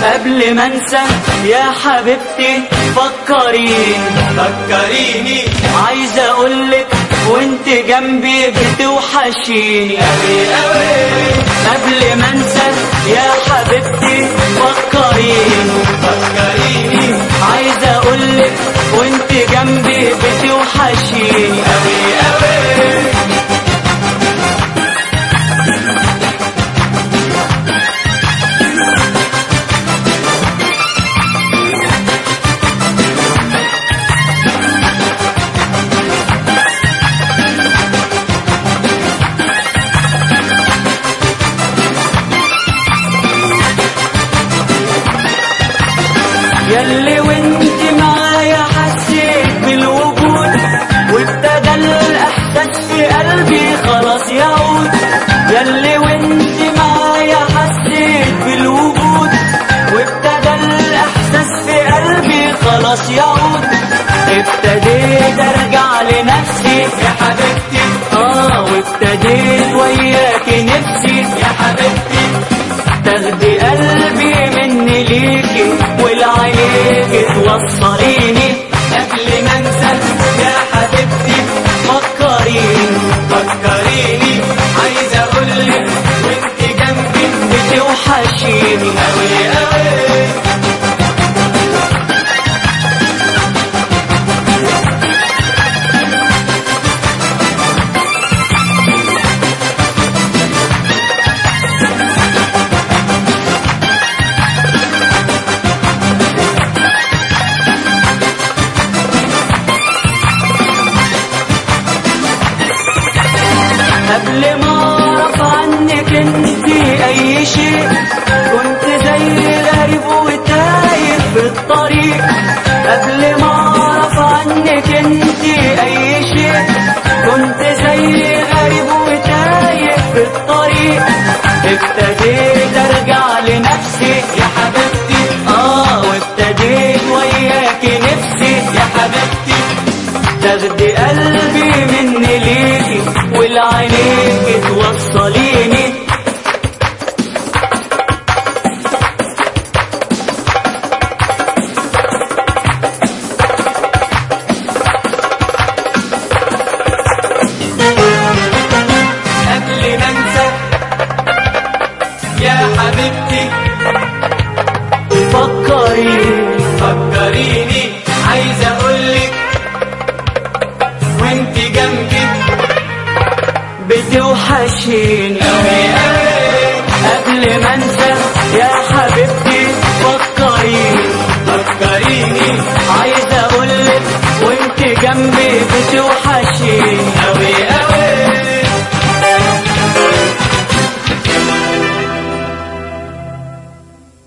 قبل ما انسى يا حبيبتي فكريني فكريني عايز اقولك وانت جنبي بتوحشيني أوي أوي قبل ما انسى يا حبيبتي فكريني فكريني عايز اقولك وانت جنبي بتوحشيني أوي أوي ياللي وانت معايا حسيت بالوجود وابتدى الاحساس في قلبي خلاص يعود ياللي وانت معايا حسيت بالوجود وابتدى الاحساس في قلبي خلاص يعود ابتديت ارجع لنفسي يا حبيبتي اه وابتديت وياكي نفسي يا حبيبتي تاخدي قلبي مني ليكي والعينيكي توصليني قبل ما انسى يا حبيبتي فكريني فكريني عايز اقولك وانت جنبي بتوحشيني أوي أوي قبل ما اعرف عنك انت اي شيء كنت زي غريب وتايه في الطريق قبل ما اعرف عنك انت اي شيء كنت زي غريب وتايه في الطريق ابتديت ارجع لنفسي يا حبيبتي اه وابتديت وياكي نفسي يا حبيبتي تاخدي قلبي مني ليكي والعينيكي توصليني قبل ما انسى يا حبيبتي فكريني فكريني عايز اقولك وانت جنبي بتوحشيني أوي أوي قبل ما انسى يا حبيبتي فكريني فكريني عايز اقولك وانت جنبي بتوحشيني